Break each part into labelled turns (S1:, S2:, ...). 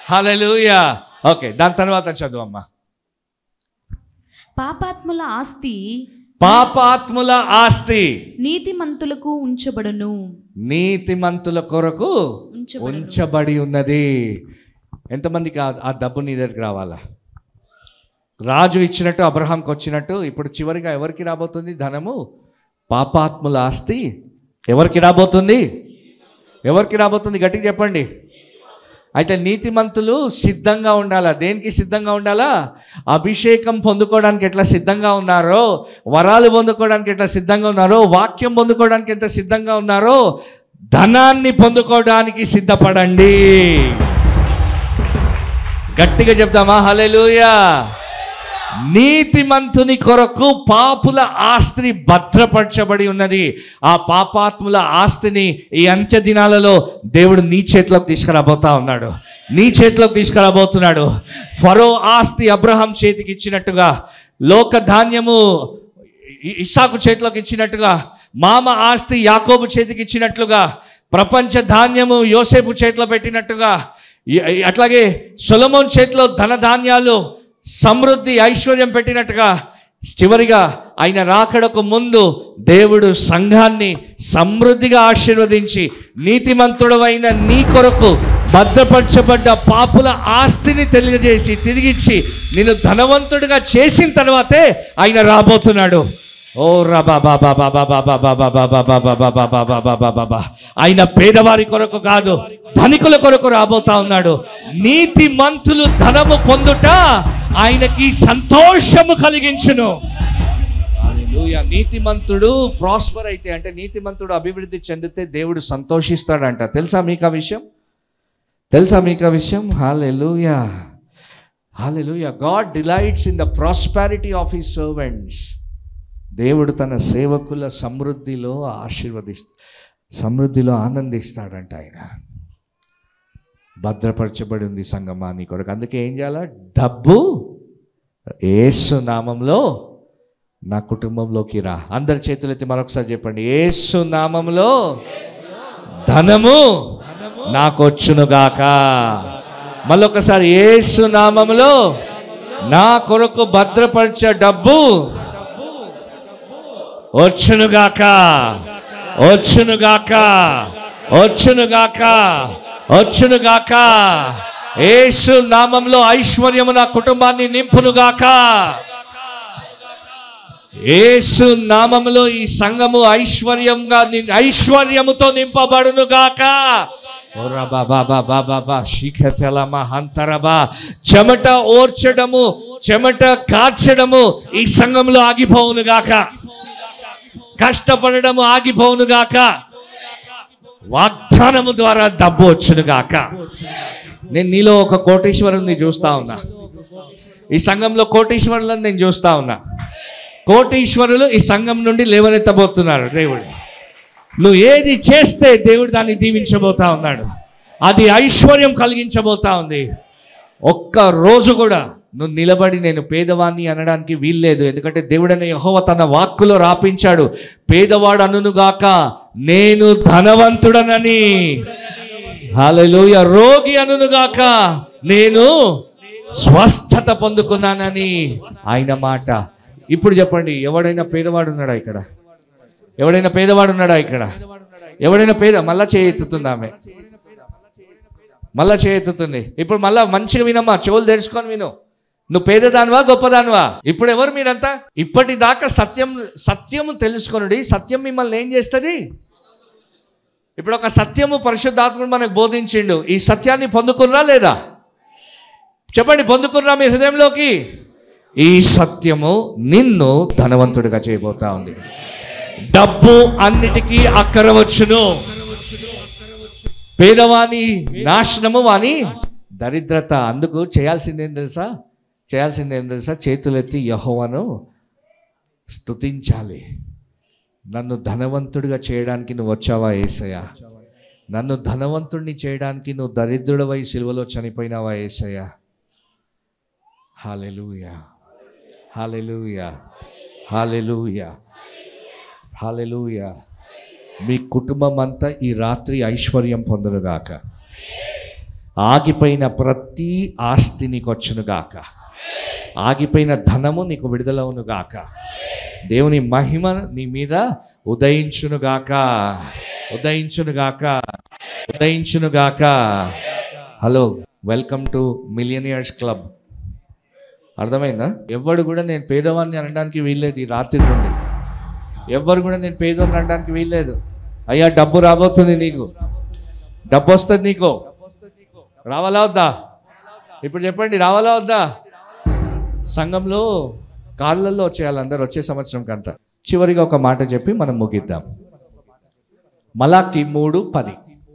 S1: హల్లెలూయా okay దాని తర్వాత చదువు అమ్మా
S2: పాపాత్ముల ఆస్తి
S1: పాపాత్ముల ఆస్తి
S2: నీతిమంతులకు ఉంచబడును
S1: నీతిమంతుల కొరకు
S2: ఉంచబడును
S1: ఉంచబడి ఉన్నది ఎంతమందికి ఆ- ఆ డబ్బు నీ దగ్గరికి రావాలా రాజు ఇచ్చినట్టు అబ్రహాంకి వచ్చినట్టు ఇప్పుడు చివరిగా ఎవరికి రాబోతుంది ధనము పాపాత్ముల ఆస్తి ఎవరికి రాబోతుంది ఎవరికి రాబోతుంది గట్టిగా చెప్పండి అయితే నీతిమంతులు సిద్ధంగా ఉండాలా దేనికి సిద్ధంగా ఉండాలా అభిషేకం పొందుకోవడానికి ఎట్లా సిద్ధంగా ఉన్నారో వరాలు పొందుకోవడానికి ఎట్లా సిద్ధంగా ఉన్నారో వాక్యం పొందుకోవడానికి ఎంత సిద్ధంగా ఉన్నారో ధనాన్ని పొందుకోవడానికి సిద్ధపడండి గట్టిగా చెప్దామా హల్లెలూయా నీతిమంతుని కొరకు పాపుల ఆస్తిని భద్రపరచబడి ఉన్నది ఆ పాపాత్ముల ఆస్తిని ఈ అంత్య దినాలలో దేవుడు నీ చేతిలోకి తీసుకురాబోతా ఉన్నాడు నీ చేతిలోకి తీసుకురాబోతున్నాడు ఫరో ఆస్తి అబ్రహాం చేతికి ఇచ్చినట్టుగా లోక ధాన్యము ఇ- ఇస్సాకు చేతిలోకి ఇచ్చినట్టుగా మామ ఆస్తి యాకోబు చేతికి ఇచ్చినట్లుగా ప్రపంచ ధాన్యము యోసేపు చేతిలో పెట్టినట్టుగా ఇ- అట్లాగే సొలమోన్ చేతిలో ధన ధాన్యాలు సమృద్ధి ఐశ్వర్యం పెట్టినట్టుగా చివరిగా ఆయన రాకడకు ముందు దేవుడు సంఘాన్ని సమృద్ధిగా ఆశీర్వదించి నీతిమంతుడవైన నీ కొరకు భద్రపరచబడ్డ పాపుల ఆస్తిని తెలియజేసి తిరిగిచ్చి నిన్ను ధనవంతుడిగా చేసిన తర్వాతే ఆయన రాబోతున్నాడు ఓ రబా బాబా బాబా బాబా బాబా బాబా బాబా బాబా బాబా బాబా బాబా ఆయన పేదవారి కొరకు కాదు ధనికుల కొరకు రాబోతా ఉన్నాడు నీతి మంతులు ధనము పొందుట ఆయనకి సంతోషము కలిగించును హల్లెలూయా. నీతిమంతుడు ప్రాస్పర్ అయితే అంటే నీతిమంతుడు అభివృద్ధి చెందితే దేవుడు సంతోషిస్తాడంట తెలుసా మీకు ఆ విషయం తెలుసా మీకు ఆ విషయం hallelujah hallelujah God delights in the prosperity of his servants దేవుడు తన సేవకుల సమృద్ధిలో ఆశీర్వదిస్త సమృద్ధిలో ఆనందిస్తాడంట ఆయన భద్రపరచబడి ఉంది సంగమా నీ కొరకు అందుకే ఏం చేయాలా డబ్బు ఏసు నామంలో నా కుటుంబంలోకి రా అందరి చేతులెత్తి మరొకసారి చెప్పండి ఏసు నామంలో ధనము నాకు వచ్చునుగాక మళ్ళొకసారి ఏసు నామములో నా కొరకు భద్రపరిచ డబ్బు వచ్చునుగాక వచ్చునుగాక వచ్చునుగాక వచ్చునుగాక ఏసు నామంలో ఐశ్వర్యము నా కుటుంబాన్ని నింపునుగాక ఏసు నామములో ఈ సంఘము ఐశ్వర్యంగా ని- ఐశ్వర్యముతో నింపబడునుగాక ఓరా బాబా బాబా బాబా శిఖతలమ హంతరబా చెమట ఓర్చడము చెమట కార్చడము ఈ సంఘంలో ఆగిపోవునుగాక కష్టపడడము ఆగిపోవునుగాక వాగ్దానము ద్వారా డబ్బు వచ్చునుగాక నేను నీలో ఒక కోటీశ్వరుని చూస్తా ఉన్నా ఈ సంఘంలో కోటీశ్వరులను నేను చూస్తా ఉన్నా కోటీశ్వరులు ఈ సంఘం నుండి లేవనెత్తబోతున్నారు దేవుడు నువ్వు ఏది చేస్తే దేవుడు దాన్ని దీవించబోతా ఉన్నాడు అది ఐశ్వర్యం కలిగించబోతా ఉంది ఒక్క రోజు కూడా నువ్వు నిలబడి నేను పేదవాణ్ణి అనడానికి వీల్లేదు ఎందుకంటే దేవుడనే యెహోవా తన వాక్కులో రాపించాడు పేదవాడు అనునుగాక నేను ధనవంతుడనని హల్లెలూయ రోగి అనునుగాక నేను స్వస్థత పొందుకున్నానని ఆయన మాట ఇప్పుడు చెప్పండి ఎవడైనా పేదవాడు ఉన్నాడా ఇక్కడ ఎవడైనా పేదవాడు ఉన్నాడా ఇక్కడ ఎవడైనా పేద మళ్ళా చేయెత్తుతుంది ఆమె మళ్ళా చేయెత్తుతుంది ఇప్పుడు మళ్ళా మంచిగా వినమ్మా చెవులు తెరుచుకొని విను నువ్వు పేదదానివా గొప్పదానివా ఇప్పుడు ఎవరు మీరంతా ఇప్పటిదాకా సత్యం సత్యము తెలుసుకొనుడి సత్యం మిమ్మల్ని ఏం చేస్తుంది ఇప్పుడు ఒక సత్యము పరిశుద్ధాత్ముడు మనకు బోధించిండు ఈ సత్యాన్ని పొందుకున్నా లేదా చెప్పండి పొందుకున్నా మీ హృదయంలోకి ఈ సత్యము నిన్ను ధనవంతుడిగా చేయబోతా ఉంది డబ్బు అన్నిటికీ అక్కరవచ్చును పేదవాని నాశనము వాని దరిద్రత అందుకు చేయాల్సిందేం తెలుసా చేయాల్సిందేం తెలుసా చేతులెత్తి యహోవను స్తుతించాలి నన్ను ధనవంతుడిగా చేయడానికి నువ్వు వచ్చావా ఏసయ్య నన్ను ధనవంతుడిని చేయడానికి నువ్వు దరిద్రుడవై సిలువలో చనిపోయినావా ఏసయ్య హాలెలూయా హాలెలూయా హాలెలూయా హాలెలూయా మీ కుటుంబం అంతా ఈ రాత్రి ఐశ్వర్యం పొందునుగాక ఆగిపోయిన ప్రతి ఆస్తి నీకు వచ్చును గాక ఆగిపోయిన ధనము నీకు విడుదలవును గాక దేవుని మహిమ నీ మీద ఉదయించును గాక ఉదయించును గాక ఉదయించును గాక hello welcome to millionaires club అర్థమైందా ఎవడు కూడా నేను పేదవాడిని అనడానికి వీల్లేదు ఈ రాత్రి నుండి ఎవరు కూడా నేను పేదవాడిని అనడానికి వీల్లేదు అయ్యా డబ్బు రాబోతుంది నీకు డబ్బు వస్తుంది నీకు రావాలా వద్దా ఇప్పుడు చెప్పండి రావాలా వద్దా సంఘంలో కాళ్ళల్లో వచ్చేయాలి అందరు వచ్చే సంవత్సరం కంతా చివరిగా ఒక మాట చెప్పి మనం ముగిద్దాం మలాకి మూడు పది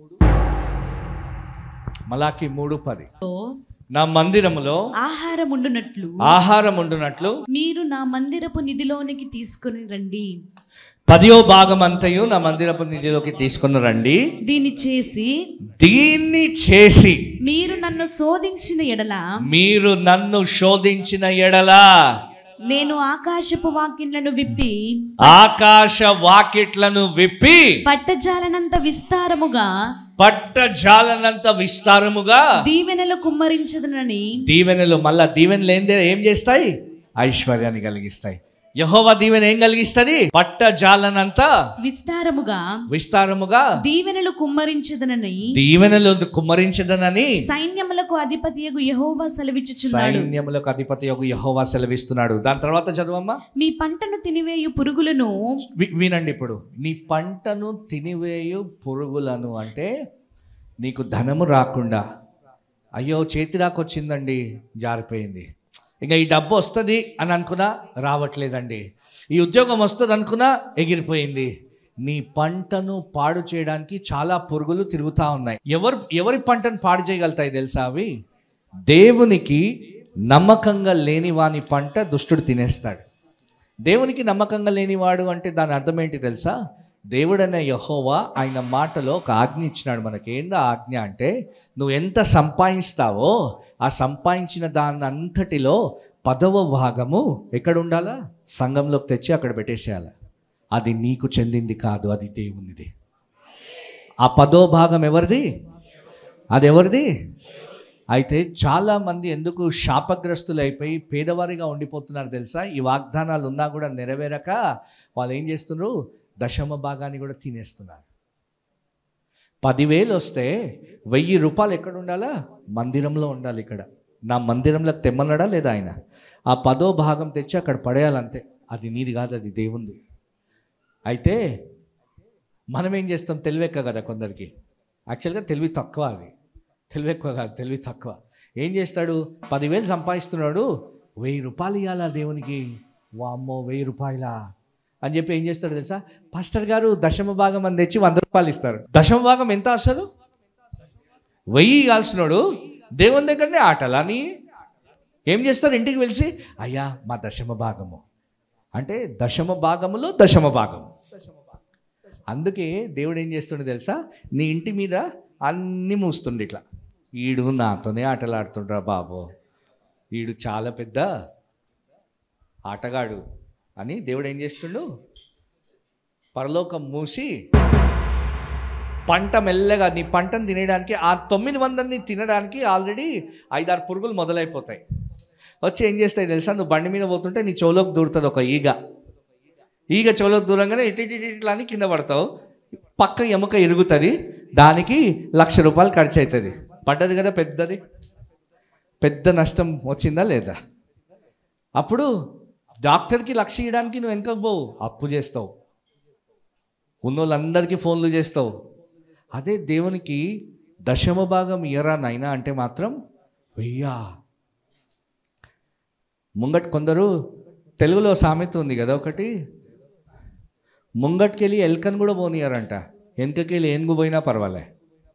S1: మలాకి మూడు పది నా మందిరములో
S2: ఆహారం ఉండునట్లు
S1: ఆహారం ఉండునట్లు
S2: మీరు నా మందిరపు నిధిలోనికి తీసుకుని రండి
S1: పదియో భాగం అంతయు నా మందిరపు నిధిలోకి తీసుకుని రండి
S2: దీన్ని చేసి
S1: దీన్ని చేసి
S2: మీరు నన్ను శోధించిన ఎడల
S1: మీరు నన్ను శోధించిన ఎడలా
S2: నేను ఆకాశపు వాకిన్లను విప్పి
S1: ఆకాశ వాకిట్లను విప్పి
S2: పట్టజాలనంత విస్తారముగా
S1: పట్ట జాలనంత విస్తారముగా
S2: దీవెనలు కుమ్మరించదనని
S1: దీవెనలు మళ్ళా దీవెనలు ఏం ఏం చేస్తాయి ఐశ్వర్యాన్ని కలిగిస్తాయి యహోవా దీవెన ఏం కలిగిస్తుంది పట్ట జాలనంత
S2: విస్తారముగా
S1: విస్తారముగా
S2: దీవెనలు కుమ్మరించదనని
S1: దీవెనలు కుమ్మరించదనని
S2: సైన్యములకు అధిపతియగు యెహోవా సెలవిచ్చుచున్నాడు
S1: సైన్యములకు అధిపతి యొక్క యహోవా సెలవిస్తున్నాడు దాని తర్వాత చదవమ్మా
S2: మీ పంటను తినివేయు పురుగులను
S1: వి- వినండి ఇప్పుడు నీ పంటను తినివేయు పురుగులను అంటే నీకు ధనము రాకుండా అయ్యో చేతి రాకొచ్చిందండి జారిపోయింది ఇంకా ఈ డబ్బు వస్తుంది అని అనుకున్నా రావట్లేదండి ఈ ఉద్యోగం వస్తుంది అనుకున్నా ఎగిరిపోయింది నీ పంటను పాడు చేయడానికి చాలా పురుగులు తిరుగుతూ ఉన్నాయి ఎవరు ఎవరి పంటను పాడు చేయగలుగుతాయి తెలుసా అవి దేవునికి నమ్మకంగా లేని వాని పంట దుష్టుడు తినేస్తాడు దేవునికి నమ్మకంగా లేనివాడు అంటే దాని అర్థం ఏంటి తెలుసా దేవుడనే యహోవా ఆయన మాటలో ఒక ఆజ్ఞ ఇచ్చినాడు మనకి ఏందా ఆజ్ఞ అంటే నువ్వు ఎంత సంపాదిస్తావో ఆ సంపాదించిన దాని అంతటిలో పదవ భాగము ఎక్కడ ఉండాలా సంఘంలోకి తెచ్చి అక్కడ పెట్టేసేయాలి అది నీకు చెందింది కాదు అది దేవునిది ఆ పదో భాగం ఎవరిది అది ఎవరిది అయితే చాలా మంది ఎందుకు శాపగ్రస్తులు అయిపోయి పేదవారిగా ఉండిపోతున్నారు తెలుసా ఈ వాగ్దానాలు ఉన్నా కూడా నెరవేరక వాళ్ళు ఏం చేస్తున్నారు దశమ భాగాన్ని కూడా తినేస్తున్నారు పదివేలు వస్తే వెయ్యి రూపాయలు ఎక్కడ ఉండాలా మందిరంలో ఉండాలి ఇక్కడ నా మందిరంలో తెమ్మన్నాడా లేదా ఆయన ఆ పదో భాగం తెచ్చి అక్కడ పడేయాలంతే అది నీది కాదు అది దేవుంది అయితే మనం ఏం చేస్తాం తెలివెక్క కదా కొందరికి యాక్చువల్గా తెలివి తక్కువ అది తెలివి ఎక్కువ కాదు తెలివి తక్కువ ఏం చేస్తాడు పదివేలు సంపాదిస్తున్నాడు వెయ్యి రూపాయలు ఇవ్వాలా దేవునికి వామ్మో వెయ్యి రూపాయలా అని చెప్పి ఏం చేస్తాడు తెలుసా పాస్టర్ గారు దశమ భాగం అని తెచ్చి వంద రూపాయలు ఇస్తారు దశమ భాగం ఎంత అసలు వెయ్యి ఇవ్వాల్సినోడు దేవుని దగ్గరనే ఆటలని ఏం చేస్తారు ఇంటికి వెలిసి అయ్యా మా దశమ భాగము అంటే దశమ భాగములో దశమ భాగము అందుకే దేవుడు ఏం చేస్తుండే తెలుసా నీ ఇంటి మీద అన్నీ మూస్తుండే ఇట్లా ఈడు నాతోనే ఆటలాడుతుండ్రా బాబు ఈడు చాలా పెద్ద ఆటగాడు అని దేవుడు ఏం చేస్తుండు పరలోకం మూసి పంట మెల్లగా నీ పంటను తినేయడానికి ఆ తొమ్మిది మందిని తినడానికి ఆల్రెడీ ఐదారు పురుగులు మొదలైపోతాయి వచ్చి ఏం చేస్తాయి తెలుసా నువ్వు బండి మీద పోతుంటే నీ చెవులోకి దూరుతుంది ఒక ఈగ ఈగ చెవులోకి దూరంగానే ఇటు ఇటు ఇటు ఇట్లా అని కింద పడతావు పక్క ఎముక ఇరుగుతుంది దానికి లక్ష రూపాయలు ఖర్చు అవుతుంది పడ్డది కదా పెద్దది పెద్ద నష్టం వచ్చిందా లేదా అప్పుడు డాక్టర్కి లక్ష ఇవ్వడానికి నువ్వు వెనకకు పోవు అప్పు చేస్తావు ఉన్నోళ్ళందరికీ ఫోన్లు చేస్తావు అదే దేవునికి దశమ భాగం ఇయరా నైనా అంటే మాత్రం వెయ్యా ముంగట్ కొందరు తెలుగులో సామెత ఉంది కదా ఒకటి ముంగట్కెళ్ళి ఎల్కన్ కూడా పోనీయారంట వెనకకెళ్ళి ఏనుగు పోయినా పర్వాలే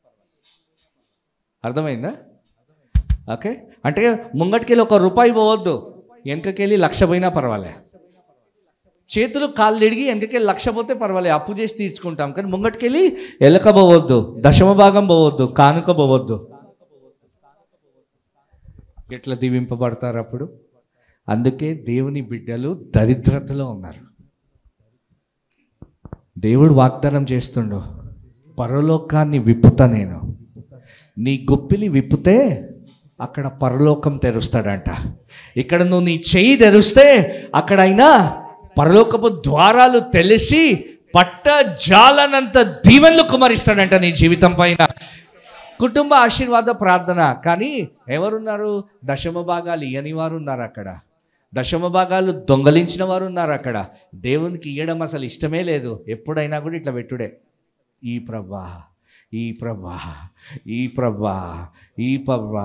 S1: అర్థమైందా ఓకే అంటే ముంగట్కెళ్ళి ఒక రూపాయి పోవద్దు వెనకకెళ్ళి లక్ష పోయినా పర్వాలే చేతులు కాళ్ళు ఇడిగి వెనకకెళ్ళి లక్ష పోతే పర్వాలే అప్పు చేసి తీర్చుకుంటాం కానీ ముంగట్కెళ్ళి ఎలక పోవద్దు దశమ భాగం పోవద్దు కానుక పోవద్దు ఎట్లా దీవింపబడతారు అప్పుడు అందుకే దేవుని బిడ్డలు దరిద్రతలో ఉన్నారు దేవుడు వాగ్దానం చేస్తుండు పరలోకాన్ని విప్పుతా నేను నీ గుప్పిలి విప్పితే అక్కడ పరలోకం తెరుస్తాడంట ఇక్కడ నువ్వు నీ చెయ్యి తెరిస్తే అక్కడైనా పరలోకపు ద్వారాలు తెలిసి పట్ట జాలనంత దీవెనలు కుమరిస్తాడంట నీ జీవితం పైన కుటుంబ ఆశీర్వాద ప్రార్థన కానీ ఎవరున్నారు దశమ భాగాలు ఇయ్యని వారు ఉన్నారు అక్కడ దశమ భాగాలు దొంగలించిన వారు ఉన్నారు అక్కడ దేవునికి ఇయ్యడం అసలు ఇష్టమే లేదు ఎప్పుడైనా కూడా ఇట్లా పెట్టుడే ఈ ప్రభా ఈ ప్రభా ఈ ప్రభా ఈ ప్రభా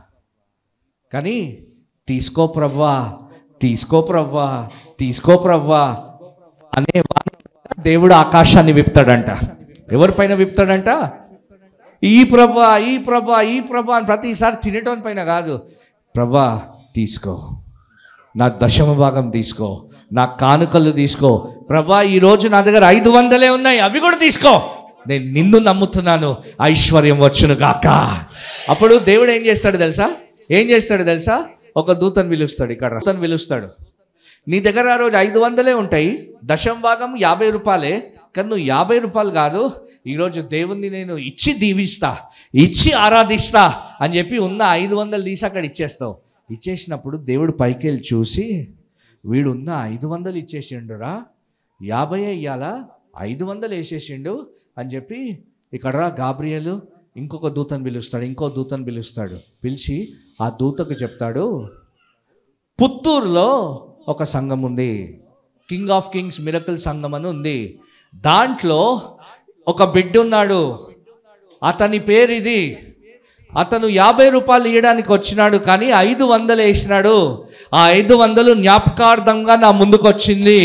S1: కానీ తీసుకో ప్రవ్వా తీసుకో ప్రవ్వా తీసుకో ప్రవ్వా అనే వాని దేవుడు ఆకాశాన్ని విప్తాడంట ఎవరిపైన విప్తాడంట ఈ ప్రభా ఈ ప్రభా ఈ ప్రభా అని ప్రతిసారి తినేటోని పైన కాదు ప్రభా తీసుకో నా దశమ భాగం తీసుకో నా కానుకలు తీసుకో ప్రభా ఈ రోజు నా దగ్గర ఐదు వందలే ఉన్నాయి అవి కూడా తీసుకో నేను నిన్ను నమ్ముతున్నాను ఐశ్వర్యం వచ్చును గాక అప్పుడు దేవుడు ఏం చేస్తాడు తెలుసా ఏం చేస్తాడు తెలుసా ఒక దూతను పిలుస్తాడు ఇక్కడ దూతను పిలుస్తాడు నీ దగ్గర ఆ రోజు ఐదు వందలే ఉంటాయి దశం భాగం యాభై రూపాయలే కానీ నువ్వు యాభై రూపాయలు కాదు ఈరోజు దేవుణ్ణి నేను ఇచ్చి దీవిస్తా ఇచ్చి ఆరాధిస్తా అని చెప్పి ఉన్న ఐదు వందలు తీసి అక్కడ ఇచ్చేస్తావు ఇచ్చేసినప్పుడు దేవుడు పైకి వెళ్ళి చూసి వీడు ఉన్న ఐదు వందలు ఇచ్చేసిండురా యాభై అయ్యాలా ఐదు వందలు వేసేసిండు అని చెప్పి ఇక్కడ రా గాబ్రియలు ఇంకొక దూతను పిలుస్తాడు ఇంకో దూతను పిలుస్తాడు పిలిచి ఆ దూతకు చెప్తాడు పుత్తూరులో ఒక సంఘం ఉంది కింగ్ ఆఫ్ కింగ్స్ మిరకల్ సంఘం అని ఉంది దాంట్లో ఒక బిడ్డ ఉన్నాడు అతని పేరు ఇది అతను యాభై రూపాయలు ఇవ్వడానికి వచ్చినాడు కానీ ఐదు వందలు వేసినాడు ఆ ఐదు వందలు జ్ఞాపకార్థంగా నా ముందుకు వచ్చింది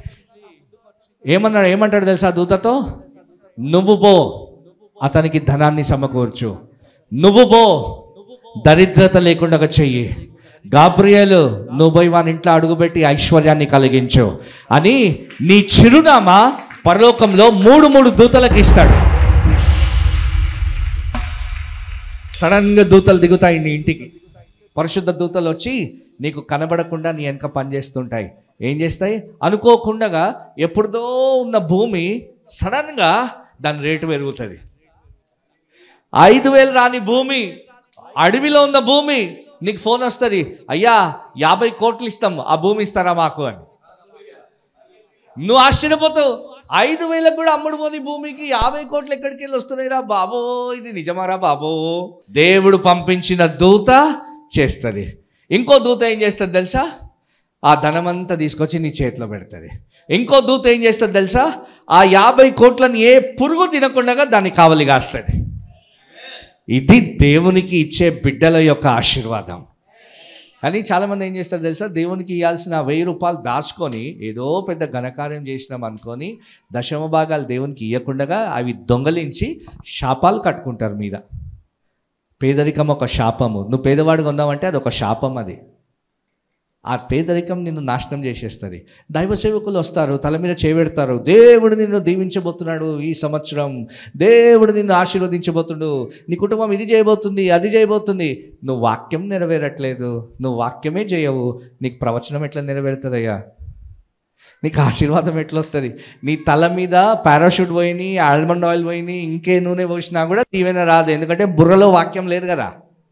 S1: ఏమన్నాడు ఏమంటాడు తెలుసా దూతతో నువ్వు పో అతనికి ధనాన్ని సమకూర్చు నువ్వు పో దరిద్రత లేకుండా చెయ్యి గాబ్రియలు నువ్వు పోయి వాని ఇంట్లో అడుగుపెట్టి ఐశ్వర్యాన్ని కలిగించు అని నీ చిరునామా పరలోకంలో మూడు మూడు దూతలకు ఇస్తాడు సడన్గా దూతలు దిగుతాయి నీ ఇంటికి పరిశుద్ధ దూతలు వచ్చి నీకు కనబడకుండా నీ వెనక పనిచేస్తుంటాయి ఏం చేస్తాయి అనుకోకుండా ఎప్పుడుదో ఉన్న భూమి సడన్గా దాని రేటు పెరుగుతుంది ఐదు వేలు రాని భూమి అడవిలో ఉన్న భూమి నీకు ఫోన్ వస్తుంది అయ్యా యాభై కోట్లు ఇస్తాం ఆ భూమి ఇస్తారా మాకు అని నువ్వు ఆశ్చర్యపోతావు ఐదు వేలకు కూడా అమ్ముడు పోని భూమికి యాభై కోట్లు ఎక్కడికి వెళ్ళి వస్తున్నాయిరా బాబో ఇది నిజమారా బాబో దేవుడు పంపించిన దూత చేస్తుంది ఇంకో దూత ఏం చేస్తుంది తెలుసా ఆ ధనమంతా తీసుకొచ్చి నీ చేతిలో పెడుతుంది ఇంకో దూత ఏం చేస్తుంది తెలుసా ఆ యాభై కోట్లను ఏ పురుగు తినకుండా దాన్ని కావలి కాస్తుంది ఇది దేవునికి ఇచ్చే బిడ్డల యొక్క ఆశీర్వాదం కానీ చాలామంది ఏం చేస్తారు తెలుసా దేవునికి ఇవ్వాల్సిన వెయ్యి రూపాయలు దాచుకొని ఏదో పెద్ద ఘనకార్యం చేసినాం అనుకొని దశమ భాగాలు దేవునికి ఇవ్వకుండా అవి దొంగలించి శాపాలు కట్టుకుంటారు మీద పేదరికం ఒక శాపము నువ్వు పేదవాడిగా ఉన్నావంటే అది ఒక శాపం అది ఆ పేదరికం నిన్ను నాశనం చేసేస్తుంది దైవ సేవకులు వస్తారు తల మీద చేపెడతారు దేవుడు నిన్ను దీవించబోతున్నాడు ఈ సంవత్సరం దేవుడు నిన్ను ఆశీర్వదించబోతుడు నీ కుటుంబం ఇది చేయబోతుంది అది చేయబోతుంది నువ్వు వాక్యం నెరవేరట్లేదు నువ్వు వాక్యమే చేయవు నీకు ప్రవచనం ఎట్లా నెరవేరుతుందయ్యా నీకు ఆశీర్వాదం ఎట్లా వస్తుంది నీ తల మీద పారాషూట్ పోయినాయి ఆల్మండ్ ఆయిల్ పోయినాయి ఇంకే నూనె పోసినా కూడా దీవెన రాదు ఎందుకంటే బుర్రలో వాక్యం లేదు కదా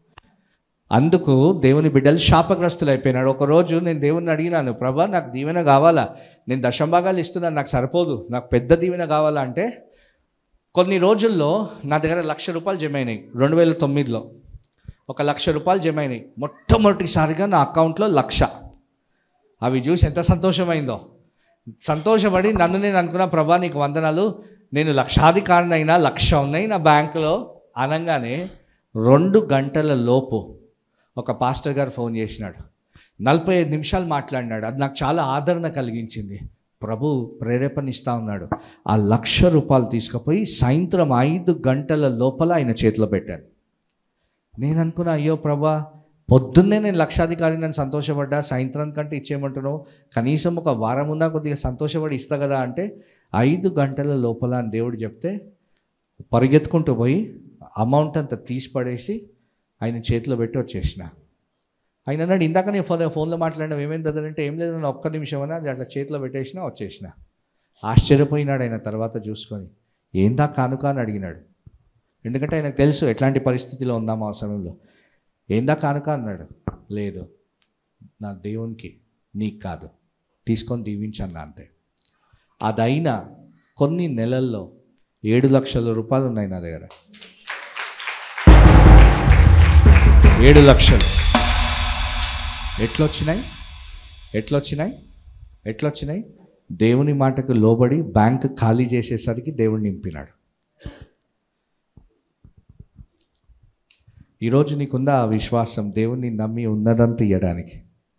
S1: అందుకు దేవుని బిడ్డలు శాపగ్రస్తులు అయిపోయినాడు ఒకరోజు నేను దేవుని అడిగినాను ప్రభా నాకు దీవెన కావాలా నేను దశంభాగాలు ఇస్తున్నాను నాకు సరిపోదు నాకు పెద్ద దీవెన కావాలా అంటే కొన్ని రోజుల్లో నా దగ్గర లక్ష రూపాయలు జమ అయినాయి రెండు వేల తొమ్మిదిలో ఒక లక్ష రూపాయలు జమ అయినాయి మొట్టమొదటిసారిగా నా అకౌంట్లో లక్ష అవి చూసి ఎంత సంతోషమైందో సంతోషపడి నన్ను నేను అనుకున్న ప్రభా నీకు వందనాలు నేను లక్షాధికారినైనా లక్ష ఉన్నాయి నా బ్యాంకులో అనగానే రెండు గంటల లోపు ఒక పాస్టర్ గారు ఫోన్ చేసినాడు నలభై ఐదు నిమిషాలు మాట్లాడినాడు అది నాకు చాలా ఆదరణ కలిగించింది ప్రభు ప్రేరేపణ ఇస్తా ఉన్నాడు ఆ లక్ష రూపాయలు తీసుకుపోయి సాయంత్రం ఐదు గంటల లోపల ఆయన చేతిలో పెట్టాను నేను అనుకున్నా అయ్యో ప్రభా పొద్దున్నే నేను లక్షాధికారి నన్ను సంతోషపడ్డా సాయంత్రం కంటే ఇచ్చేయమంటున్నావు కనీసం ఒక వారం ఉన్నా కొద్దిగా సంతోషపడి ఇస్తా కదా అంటే ఐదు గంటల లోపల అని దేవుడు చెప్తే పరిగెత్తుకుంటూ పోయి అమౌంట్ అంతా తీసి పడేసి ఆయన చేతిలో పెట్టి వచ్చేసిన ఆయన అన్నాడు ఇందాక నేను ఫోన్ ఫోన్లో మాట్లాడినా ఏమైంది బ్రదర్ అంటే ఏం లేదు నేను ఒక్క నిమిషం అని అది అట్లా చేతిలో పెట్టేసిన వచ్చేసిన ఆశ్చర్యపోయినాడు ఆయన తర్వాత చూసుకొని ఏందా కానుక అని అడిగినాడు ఎందుకంటే ఆయనకు తెలుసు ఎట్లాంటి పరిస్థితిలో ఉన్నాము ఆ సమయంలో ఏందా కానుక అన్నాడు లేదు నా దేవునికి నీకు కాదు తీసుకొని దీవించన్నా అంతే అదైనా కొన్ని నెలల్లో ఏడు లక్షల రూపాయలు ఉన్నాయి నా దగ్గర ఏడు లక్షలు ఎట్లొచ్చినాయి ఎట్లొచ్చినాయి ఎట్లొచ్చినాయి దేవుని మాటకు లోబడి బ్యాంక్ ఖాళీ చేసేసరికి దేవుడు నింపినాడు ఈరోజు నీకుందా ఆ విశ్వాసం దేవుణ్ణి నమ్మి ఉన్నదంతా ఇవ్వడానికి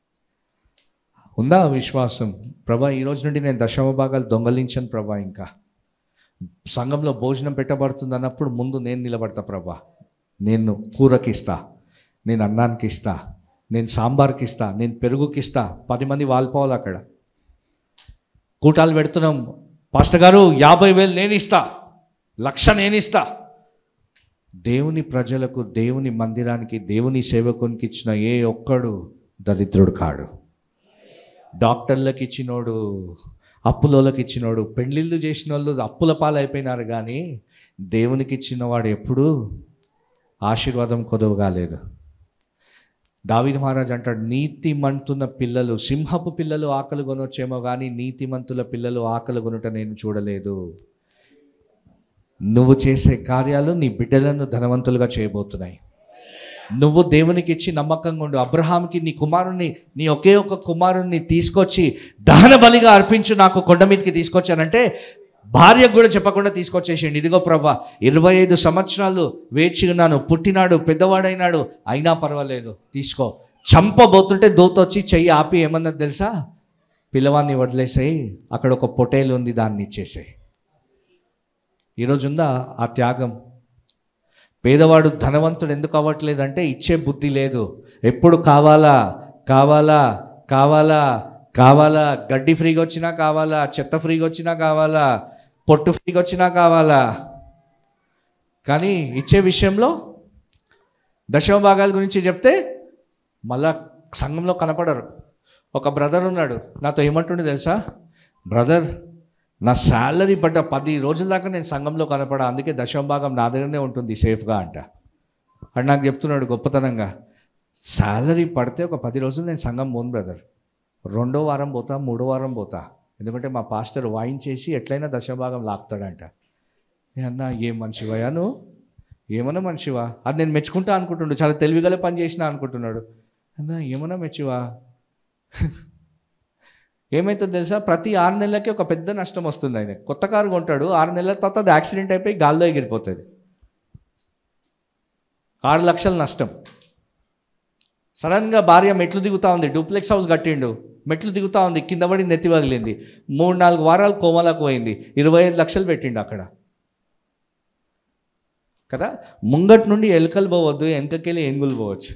S1: ఉందా ఆ విశ్వాసం ప్రభా ఈ రోజు నుండి నేను దశమ భాగాలు దొంగలించను ప్రభా ఇంకా సంఘంలో భోజనం పెట్టబడుతుంది అన్నప్పుడు ముందు నేను నిలబడతా ప్రభా నేను కూరకి ఇస్తా నేను అన్నానికి ఇస్తా నేను సాంబార్కి ఇస్తా నేను పెరుగుకి ఇస్తా పది మంది వాలిపోవాలి అక్కడ కూటాలు పెడుతున్నాం పాస్టర్ గారు యాభై వేలు నేను ఇస్తా లక్ష నేను ఇస్తా దేవుని ప్రజలకు దేవుని మందిరానికి దేవుని సేవకునికి ఇచ్చిన ఏ ఒక్కడు దరిద్రుడు కాడు డాక్టర్లకు ఇచ్చినోడు అప్పులోళ్ళకి ఇచ్చినోడు పెళ్ళిళ్ళు చేసిన వాళ్ళు అప్పుల పాలైపోయినారు కానీ దేవునికి ఇచ్చిన వాడు ఎప్పుడూ ఆశీర్వాదం కొదవగాలేదు దావిద్ మహారాజ్ అంటాడు నీతి మంతున్న పిల్లలు సింహపు పిల్లలు ఆకలి కొనొచ్చేమో కానీ నీతిమంతుల పిల్లలు ఆకలి కొనుట నేను చూడలేదు నువ్వు చేసే కార్యాలు నీ బిడ్డలను ధనవంతులుగా చేయబోతున్నాయి నువ్వు దేవునికి ఇచ్చి నమ్మకంగా ఉండు అబ్రహాంకి నీ కుమారుణ్ణి నీ ఒకే ఒక కుమారుణ్ణి తీసుకొచ్చి దహన బలిగా అర్పించు నాకు కొండ మీదకి తీసుకొచ్చానంటే భార్యకు కూడా చెప్పకుండా తీసుకొచ్చేసిండు ఇదిగో ప్రభా ఇరవై ఐదు సంవత్సరాలు వేచి ఉన్నాను పుట్టినాడు పెద్దవాడైనాడు అయినా పర్వాలేదు తీసుకో చంపబోతుంటే దోతొచ్చి చెయ్యి ఆపి ఏమన్నది తెలుసా పిల్లవాన్ని వదిలేసాయి అక్కడ ఒక పొటేలు ఉంది దాన్ని ఇచ్చేసాయి ఈరోజు ఉందా ఆ త్యాగం పేదవాడు ధనవంతుడు ఎందుకు అవ్వట్లేదంటే ఇచ్చే బుద్ధి లేదు ఎప్పుడు కావాలా కావాలా కావాలా కావాలా గడ్డి ఫ్రీగా వచ్చినా కావాలా చెత్త ఫ్రీగా వచ్చినా కావాలా పొట్టు ఫ్రీగా వచ్చినా కావాలా కానీ ఇచ్చే విషయంలో దశమ భాగాల గురించి చెప్తే మళ్ళా సంఘంలో కనపడరు ఒక బ్రదర్ ఉన్నాడు నాతో ఏమంటుండే తెలుసా బ్రదర్ నా శాలరీ పడ్డ పది రోజుల దాకా నేను సంఘంలో కనపడా అందుకే దశమ భాగం నా దగ్గరనే ఉంటుంది సేఫ్గా అంట అని నాకు చెప్తున్నాడు గొప్పతనంగా శాలరీ పడితే ఒక పది రోజులు నేను సంఘం పోను బ్రదర్ రెండో వారం పోతా మూడో వారం పోతా ఎందుకంటే మా పాస్టర్ వాయించేసి ఎట్లయినా దశభాగం లాక్తాడంట నేను అన్నా ఏం మనిషివయ్యా నువ్వు ఏమన్నా మనిషివా అది నేను మెచ్చుకుంటా అనుకుంటుండు చాలా తెలివిగల పని చేసినా అనుకుంటున్నాడు అన్నా ఏమన్నా మెచ్చివా ఏమైతుందో తెలుసా ప్రతి ఆరు నెలలకి ఒక పెద్ద నష్టం వస్తుంది ఆయన కొత్త కారు కొంటాడు ఆరు నెలల తర్వాత అది యాక్సిడెంట్ అయిపోయి గాల్లో ఎగిరిపోతుంది ఆరు లక్షల నష్టం సడన్గా భార్య మెట్లు దిగుతా ఉంది డూప్లెక్స్ హౌస్ కట్టిండు మెట్లు దిగుతా ఉంది కింద పడి నెత్తి పగిలింది మూడు నాలుగు వారాలు కోమలకు పోయింది ఇరవై ఐదు లక్షలు పెట్టిండు అక్కడ కదా ముంగట్ నుండి ఎలుకలు పోవద్దు వెనకకెళ్ళి ఎంగులు పోవచ్చు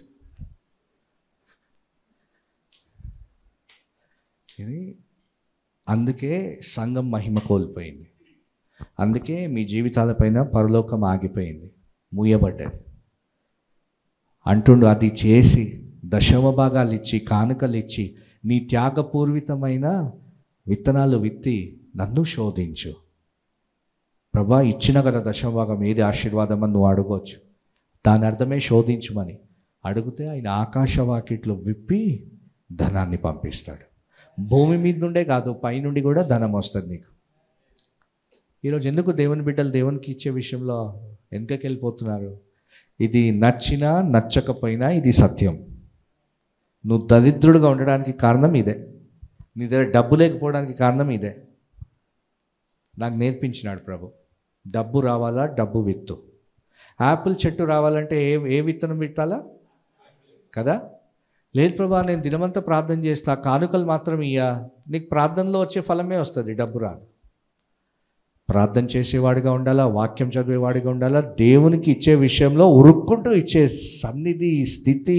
S1: ఇది అందుకే సంఘం మహిమ కోల్పోయింది అందుకే మీ జీవితాలపైన పరలోకం ఆగిపోయింది మూయబడ్డది అంటుండు అది చేసి దశమ భాగాలు ఇచ్చి కానుకలు ఇచ్చి నీ త్యాగపూర్వితమైన విత్తనాలు విత్తి నన్ను శోధించు ప్రభా ఇచ్చిన కదా దశమ భాగం ఏది ఆశీర్వాదం అని నువ్వు అడగవచ్చు దాని అర్థమే శోధించమని అడిగితే ఆయన ఆకాశ వాకిట్లు విప్పి ధనాన్ని పంపిస్తాడు భూమి మీద నుండే కాదు పైనుండి కూడా ధనం వస్తుంది నీకు ఈరోజు ఎందుకు దేవుని బిడ్డలు దేవునికి ఇచ్చే విషయంలో వెనుకకి వెళ్ళిపోతున్నారు ఇది నచ్చినా నచ్చకపోయినా ఇది సత్యం నువ్వు దరిద్రుడుగా ఉండడానికి కారణం ఇదే నీ దగ్గర డబ్బు లేకపోవడానికి కారణం ఇదే నాకు నేర్పించినాడు ప్రభు డబ్బు రావాలా డబ్బు విత్తు యాపిల్ చెట్టు రావాలంటే ఏ ఏ విత్తనం విత్తాలా కదా లేదు ప్రభా నేను దినమంతా ప్రార్థన చేస్తా కానుకలు మాత్రం ఇయ్యా నీకు ప్రార్థనలో వచ్చే ఫలమే వస్తుంది డబ్బు రాదు ప్రార్థన చేసేవాడిగా ఉండాలా వాక్యం చదివేవాడిగా ఉండాలా దేవునికి ఇచ్చే విషయంలో ఉరుక్కుంటూ ఇచ్చే సన్నిధి స్థితి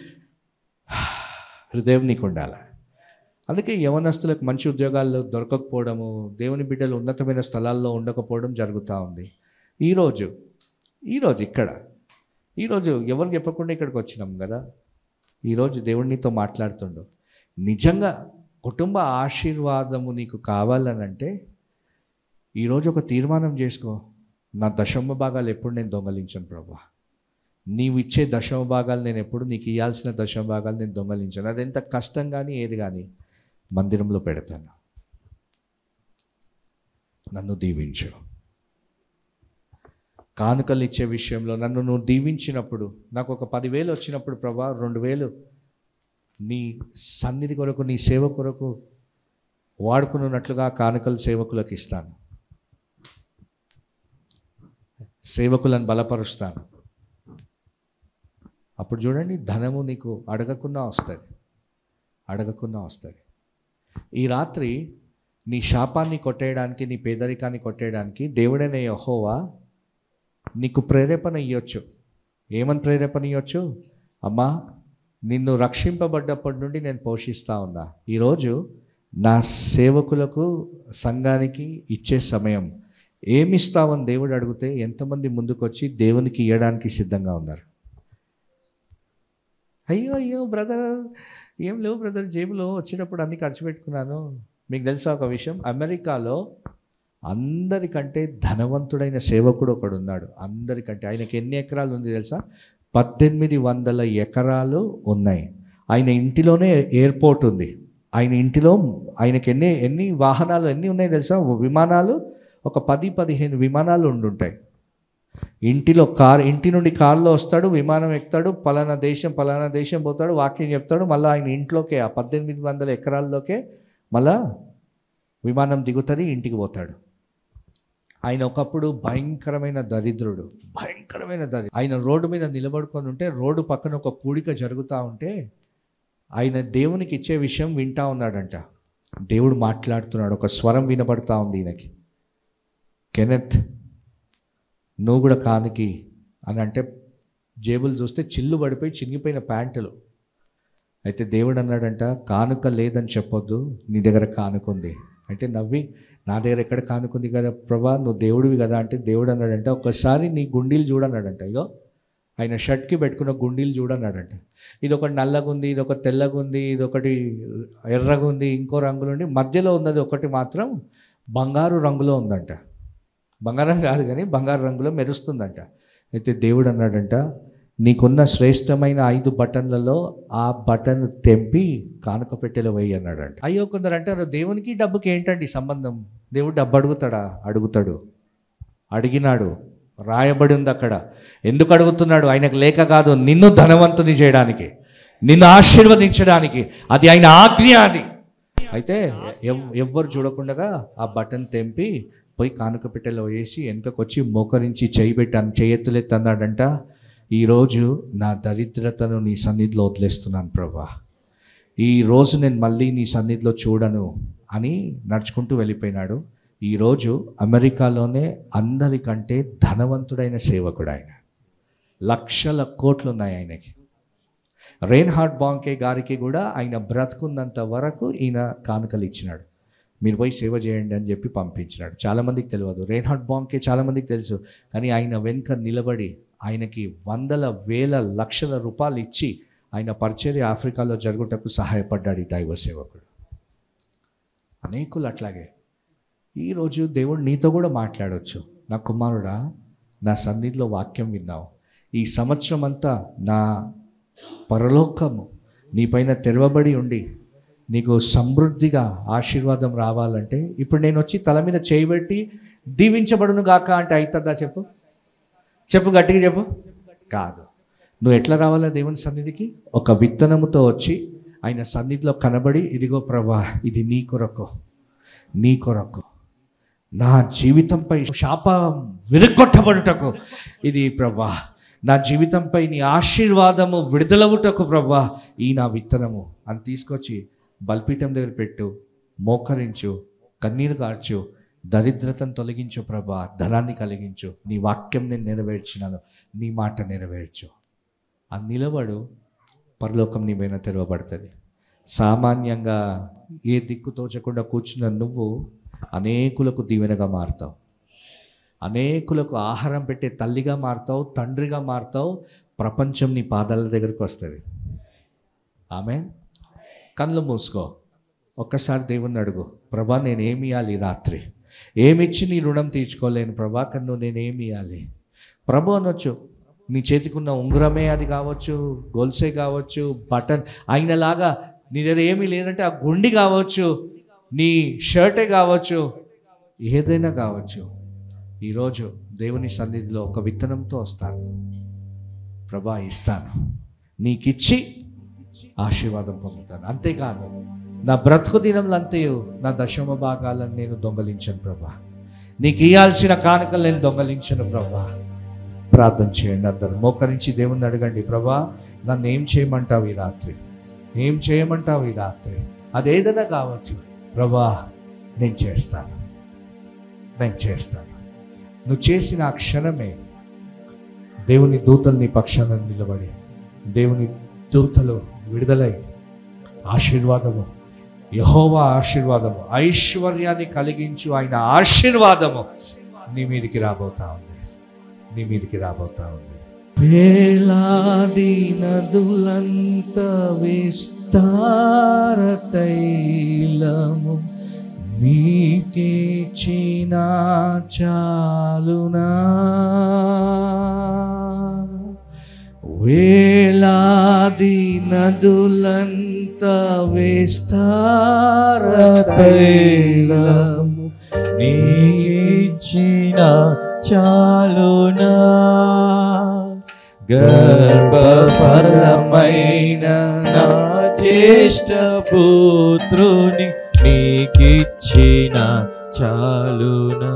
S1: హృదయం నీకు ఉండాలి అందుకే యవనస్తులకు మంచి ఉద్యోగాలు దొరకకపోవడము దేవుని బిడ్డలు ఉన్నతమైన స్థలాల్లో ఉండకపోవడం జరుగుతూ ఉంది ఈరోజు ఈరోజు ఇక్కడ ఈరోజు ఎవరు చెప్పకుండా ఇక్కడికి వచ్చినాం కదా ఈరోజు దేవుడినితో మాట్లాడుతుండు నిజంగా కుటుంబ ఆశీర్వాదము నీకు కావాలనంటే ఈరోజు ఒక తీర్మానం చేసుకో నా దశమ భాగాలు ఎప్పుడు నేను దొంగలించాను ప్రభా నీవు ఇచ్చే దశమ భాగాలు నేను ఎప్పుడు నీకు ఇవ్వాల్సిన దశమ భాగాలు నేను దొంగలించాను అది ఎంత కష్టం కానీ ఏది కానీ మందిరంలో పెడతాను నన్ను దీవించు కానుకలు ఇచ్చే విషయంలో నన్ను నువ్వు దీవించినప్పుడు నాకు ఒక పదివేలు వచ్చినప్పుడు ప్రభా రెండు వేలు నీ సన్నిధి కొరకు నీ సేవ కొరకు వాడుకున్నట్లుగా కానుకలు సేవకులకు ఇస్తాను సేవకులను బలపరుస్తాను అప్పుడు చూడండి ధనము నీకు అడగకుండా వస్తుంది అడగకుండా వస్తుంది ఈ రాత్రి నీ శాపాన్ని కొట్టేయడానికి నీ పేదరికాన్ని కొట్టేయడానికి దేవుడైన యహోవా నీకు ప్రేరేపణ ఇవ్వచ్చు ఏమని ప్రేరేపణ ఇవ్వచ్చు అమ్మా నిన్ను రక్షింపబడ్డప్పటి నుండి నేను పోషిస్తా ఉన్నా ఈరోజు నా సేవకులకు సంఘానికి ఇచ్చే సమయం ఏమిస్తావని దేవుడు అడిగితే ఎంతమంది ముందుకొచ్చి దేవునికి ఇవ్వడానికి సిద్ధంగా ఉన్నారు అయ్యో అయ్యో బ్రదర్ ఏం లేవు బ్రదర్ జేబులో వచ్చేటప్పుడు అన్ని ఖర్చు పెట్టుకున్నాను మీకు తెలుసా ఒక విషయం అమెరికాలో అందరికంటే ధనవంతుడైన సేవకుడు ఒకడు ఉన్నాడు అందరికంటే ఆయనకి ఎన్ని ఎకరాలు ఉంది తెలుసా పద్దెనిమిది వందల ఎకరాలు ఉన్నాయి ఆయన ఇంటిలోనే ఎయిర్పోర్ట్ ఉంది ఆయన ఇంటిలో ఆయనకి ఎన్ని ఎన్ని వాహనాలు ఎన్ని ఉన్నాయి తెలుసా విమానాలు ఒక పది పదిహేను విమానాలు ఉండుంటాయి ఇంటిలో కార్ ఇంటి నుండి కారులో వస్తాడు విమానం ఎక్కుతాడు పలానా దేశం పలానా దేశం పోతాడు వాక్యం చెప్తాడు మళ్ళీ ఆయన ఇంట్లోకే ఆ పద్దెనిమిది వందల ఎకరాల్లోకే మళ్ళా విమానం దిగుతుంది ఇంటికి పోతాడు ఆయన ఒకప్పుడు భయంకరమైన దరిద్రుడు భయంకరమైన దరి ఆయన రోడ్డు మీద నిలబడుకొని ఉంటే రోడ్డు పక్కన ఒక కూడిక జరుగుతూ ఉంటే ఆయన దేవునికి ఇచ్చే విషయం వింటా ఉన్నాడంట దేవుడు మాట్లాడుతున్నాడు ఒక స్వరం వినపడతా ఉంది ఈయనకి కెనెత్ నువ్వు కూడా కానికి అని అంటే జేబులు చూస్తే చిల్లు పడిపోయి చినిగిపోయిన ప్యాంటులు అయితే దేవుడు అన్నాడంట కానుక లేదని చెప్పొద్దు నీ దగ్గర కానుకుంది అంటే నవ్వి నా దగ్గర ఎక్కడ కానుకుంది కదా ప్రభా నువ్వు దేవుడివి కదా అంటే దేవుడు అన్నాడంట ఒక్కసారి నీ గుండీలు చూడన్నాడంట ఇగో ఆయన షర్ట్కి పెట్టుకున్న గుండీలు చూడన్నాడంట ఇది ఒకటి నల్లగుంది ఇది ఒకటి తెల్లగుంది ఇది ఒకటి ఎర్రగుంది ఇంకో రంగులుండి మధ్యలో ఉన్నది ఒకటి మాత్రం బంగారు రంగులో ఉందంట బంగారం కాదు కానీ బంగారు రంగులో మెరుస్తుందంట అయితే దేవుడు అన్నాడంట నీకున్న శ్రేష్టమైన ఐదు బటన్లలో ఆ బటన్ తెంపి కానుక పెట్టెలో వేయి అన్నాడంట అయ్యో కొందరు అంటారు దేవునికి డబ్బుకి ఏంటండి సంబంధం దేవుడు డబ్బు అడుగుతాడా అడుగుతాడు అడిగినాడు రాయబడి ఉంది అక్కడ ఎందుకు అడుగుతున్నాడు ఆయనకు లేక కాదు నిన్ను ధనవంతుని చేయడానికి నిన్ను ఆశీర్వదించడానికి అది ఆయన ఆజ్ఞ అది అయితే ఎవ్- ఎవ్వరు చూడకుండా ఆ బటన్ తెంపి పోయి కానుక పెట్టెలో వేసి వెనుకకొచ్చి మోకరించి చేయి పెట్టాను చేయెత్తులెత్తి అన్నాడంట ఈరోజు నా దరిద్రతను నీ సన్నిధిలో వదిలేస్తున్నాను ప్రభా ఈ రోజు నేను మళ్ళీ నీ సన్నిధిలో చూడను అని నడుచుకుంటూ వెళ్ళిపోయినాడు ఈరోజు అమెరికాలోనే అందరికంటే ధనవంతుడైన సేవకుడు ఆయన లక్షల కోట్లు ఉన్నాయి ఆయనకి రెయిన్ హార్ట్ బాంకే గారికి కూడా ఆయన బ్రతుకున్నంత వరకు ఈయన కానుకలు ఇచ్చినాడు మీరు పోయి సేవ చేయండి అని చెప్పి పంపించినాడు చాలామందికి తెలియదు రెయిన్ హార్ట్ బాంకే చాలామందికి తెలుసు కానీ ఆయన వెనుక నిలబడి ఆయనకి వందల వేల లక్షల రూపాయలు ఇచ్చి ఆయన పరిచర్య ఆఫ్రికాలో జరుగుటకు సహాయపడ్డాడు ఈ దైవ సేవకుడు అనేకులు అట్లాగే ఈరోజు దేవుడు నీతో కూడా మాట్లాడవచ్చు నా కుమారుడా నా సన్నిధిలో వాక్యం విన్నావు ఈ సంవత్సరం అంతా నా పరలోకము నీపైన తెరవబడి ఉండి నీకు సమృద్ధిగా ఆశీర్వాదం రావాలంటే ఇప్పుడు నేను వచ్చి తల మీద చేయబెట్టి దీవించబడును గాక అంటే అవుతుందా చెప్పు చెప్పు గట్టిగా చెప్పు కాదు నువ్వు ఎట్లా రావాలా దేవుని సన్నిధికి ఒక విత్తనముతో వచ్చి ఆయన సన్నిధిలో కనబడి ఇదిగో ప్రభా ఇది నీ కొరకు నీ కొరకు నా జీవితంపై శాపం విరగొట్టబడుటకు ఇది ప్రభా నా జీవితంపై నీ ఆశీర్వాదము విడుదలవుటకు ప్రభా ఈ నా విత్తనము అని తీసుకొచ్చి బల్పీఠం దగ్గర పెట్టు మోకరించు కన్నీరు కార్చు దరిద్రతను తొలగించు ప్రభా ధనాన్ని కలిగించు నీ వాక్యం నేను నెరవేర్చినాను నీ మాట నెరవేర్చు ఆ నిలబడు పరలోకం నీ పైన తెరవబడుతుంది సామాన్యంగా ఏ దిక్కు తోచకుండా కూర్చున్న నువ్వు అనేకులకు దీవెనగా మారుతావు అనేకులకు ఆహారం పెట్టే తల్లిగా మారుతావు తండ్రిగా మారుతావు ప్రపంచం నీ పాదాల దగ్గరికి వస్తుంది ఆమె కళ్ళు మూసుకో ఒక్కసారి దేవుణ్ణి అడుగు ప్రభా నేను ఏమి ఇవ్వాలి ఈ రాత్రి ఏమిచ్చి నీ రుణం తీర్చుకోలేను ప్రభా కానీ నువ్వు నేనేమి ఇవ్వాలి ప్రభు అనొచ్చు నీ చేతికున్న ఉంగరమే అది కావచ్చు గొలుసే కావచ్చు బటన్ అయినలాగా నీ దగ్గర ఏమీ లేదంటే ఆ గుండి కావచ్చు నీ షర్టే కావచ్చు ఏదైనా కావచ్చు ఈరోజు దేవుని సన్నిధిలో ఒక విత్తనంతో వస్తాను ప్రభా ఇస్తాను నీకిచ్చి ఆశీర్వాదం పొందుతాను అంతేకాదు నా బ్రతుకు దినములంతయు నా దశమ భాగాలను నేను దొంగలించను ప్రభా నీకు ఇయ్యాల్సిన కానుకలు నేను దొంగలించను ప్రభా ప్రార్థన చేయండి అందరు మోకరించి దేవుణ్ణి అడగండి ప్రభా నన్ను ఏం చేయమంటావు ఈ రాత్రి ఏం చేయమంటావు ఈ రాత్రి అదేదైనా కావచ్చు ప్రభా నేను చేస్తాను నేను చేస్తాను నువ్వు చేసిన ఆ క్షణమే దేవుని దూతలు నీ పక్షాన నిలబడి దేవుని దూతలు విడుదలై ఆశీర్వాదము యహోవా ఆశీర్వాదము ఐశ్వర్యాన్ని కలిగించు ఆయన ఆశీర్వాదము నీ మీదికి రాబోతా ఉంది నీ మీదికి రాబోతా ఉంది వేలాది నదులంత విస్తార తైలము నీకేచిన చాలునా వేలాది నదులంత విస్తార తైలము
S3: నీకిచ్చిన చాలునా గర్భఫలమైన నా జ్యేష్ఠ పుత్రుని నీకిచ్చిన చాలునా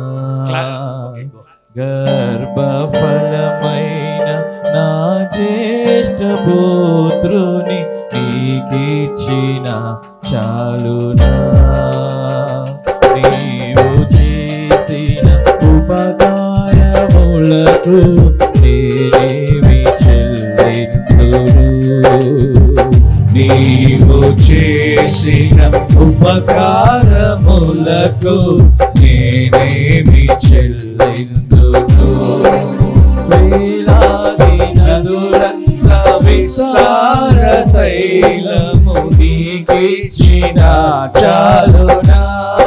S3: గర్భఫలమైన నా జ్యేష్ఠ పుత్రుని నీకిచ్చిన చాలునా నీవు చేసిన ఉపకారములకు నేనేమి చెల్లింతును
S1: నీవు చేసిన ఉపకారములకు నేనేమి చెల్లిందును
S3: వేలాది నదులంత విస్తార తైలము నీకిచ్చిన చాలునా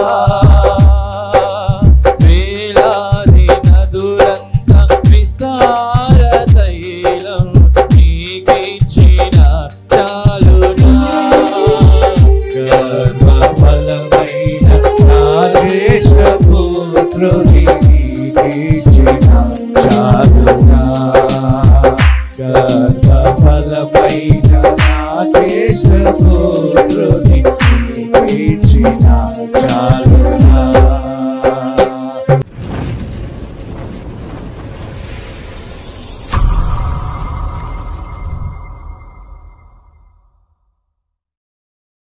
S3: వేలాది నదులంత విస్తార తైలం నీకిచ్చిన చాలునా
S1: గర్భఫలమైన నా జ్యేష్ఠ పుత్రుని